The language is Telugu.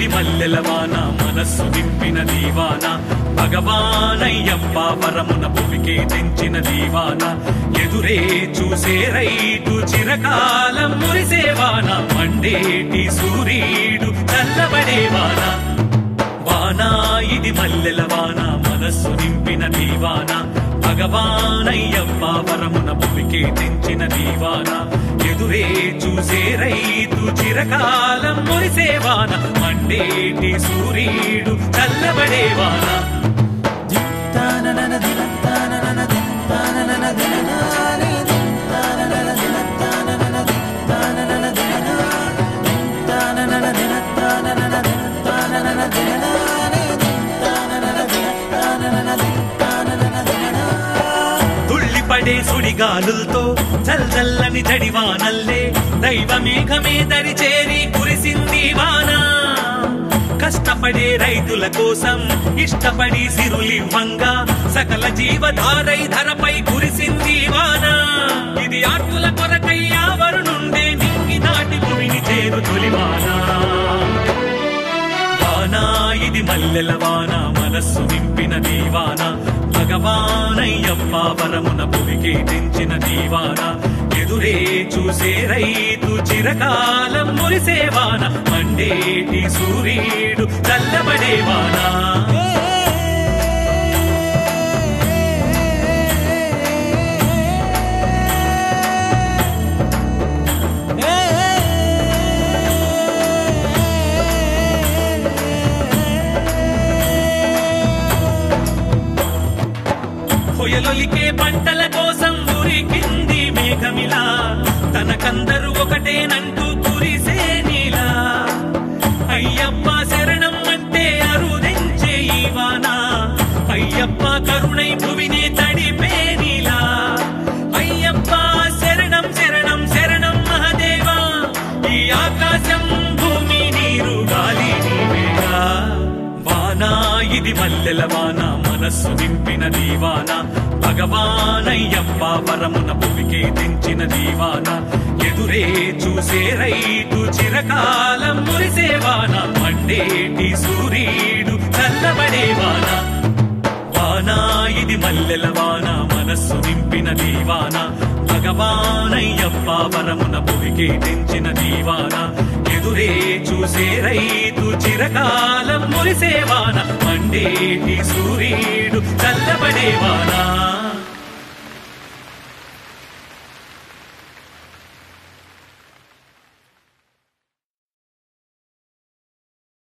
ఇది మల్లెల వాన మనస్సు నింపిన దీవాన భగవానయ్యప్ప వరమున భూమికి తెంచిన దీవాన ఎదురే చూసే రైతు చిరకాలం మురిసేవాన మండేటి సూర్యుడు చల్లబడేవాన వాన ఇది మల్లెల వాన మనస్సు నింపిన దీవాన భగవానయ్యప్ప వరమున భూమికి తెంచిన దీవాన ఎదురే చూసే రైతు చిరకాలం మురిసేవాన మండేటి సూర్యుడు చల్లబడేవాన తుళ్ళిపడే సుడిగాలులతో చల్చల్లని జడివానల్లే దైవ మేఘమే దరి చేరి కురిసింది వాన కష్టపడే రైతుల కోసం ఇష్టపడి సిరులివ్వంగా సకల జీవధారై ధరపై కురిసింది వాన ఇది ఆటుల కొరకై ఆవరు నుండే నింగి దాటి భూమిని చేరు తొలివాన వాన ఇది మల్లెల వాన మనస్సు నింపిన దీవాన భగవానయ్యప్ప వరమున భువికి తెంచిన దీవాన ఎదురే చూసే రైతు చిరకాలం మురిసేవాన మండేటి సూర్యుడు చల్లబడేవానా హొయలొలికే పంటల కోసం ఉరికింది మేఘమిలా తనకందరూ ఒకటేనంటూ కురిసే నీలా అయ్యప్ప శరణం అంటే అరుదెంచే ఈ వాన అయ్యప్ప కరుణై భువిని తడిపే నీలా అయ్యప్ప శరణం శరణం శరణం మహదేవా ఈ ఆకాశం భూమి నీరు గాలి నీవేగా వానా ఇది మల్లెల వాన మనస్సు నింపిన దీవాన భగవానయ్యప్ప వరమున భూమికి తెంచిన దీవాన ఎదురే చూసే రైతు చిరకాలం మురిసేవాన మండేటి సూర్యుడు చల్లబడేవాన వాన ఇది మల్లెల వాన మనస్సు నింపిన దీవాన భగవానయ్యప్ప వరమున భువికి తెంచిన దీవాన ఎదురే చూసే రైతు చిరకాలం మురిసేవాన మండేటి సూర్యుడు చల్లబడేవానా